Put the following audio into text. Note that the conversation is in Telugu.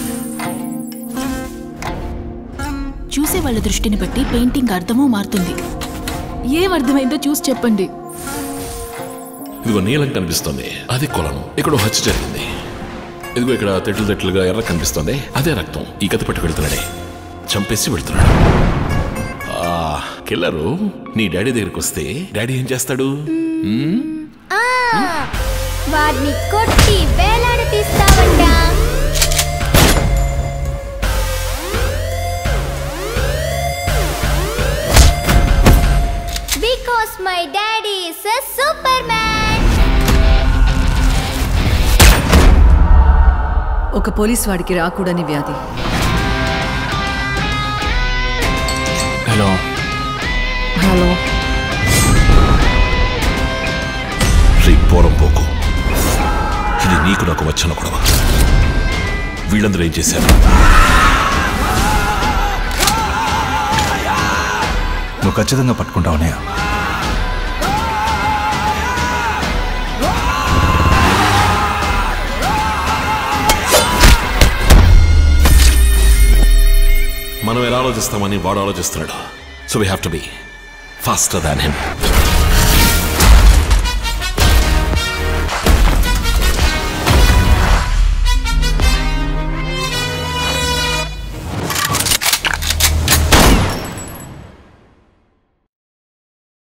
చూసే వాళ్ళ దృష్టిని బట్టి పెయింటింగ్ అర్థమూ మారుతుంది ఏం అర్థమైందో చూసి చెప్పండి ఇదిగో నీలం కనిపిస్తుంది అది కొలను ఇక్కడ ఓ హత్య జరిగింది ఇదిగో ఇక్కడ తెట్లు తెట్లుగా ఎర్ర కనిపిస్తుంది అదే రక్తం ఈ కత్తి పట్టు వెళ్తున్నాడే చంపేసి వెళ్తున్నాడు ఆ కిల్లరు నీ డాడీ దగ్గరికి వస్తే డాడీ ఏం చేస్తాడు ఆ, వాడిని కొట్టి వేలాడి తీస్తావంట because my daddy is a superman ఒక పోలీస్ వాడికి రాకూడని వ్యాధి హలో హలో శ్రీ పోరం పోకు ఇది నీకు నాకు వచ్చిన గొడవ వీళ్ళందరూ ఏం చేశారు నువ్వు ఖచ్చితంగా పట్టుకుంటావనే మనం ఎలా ఆలోచిస్తామని వాడు ఆలోచిస్తున్నాడు so we have to be faster than him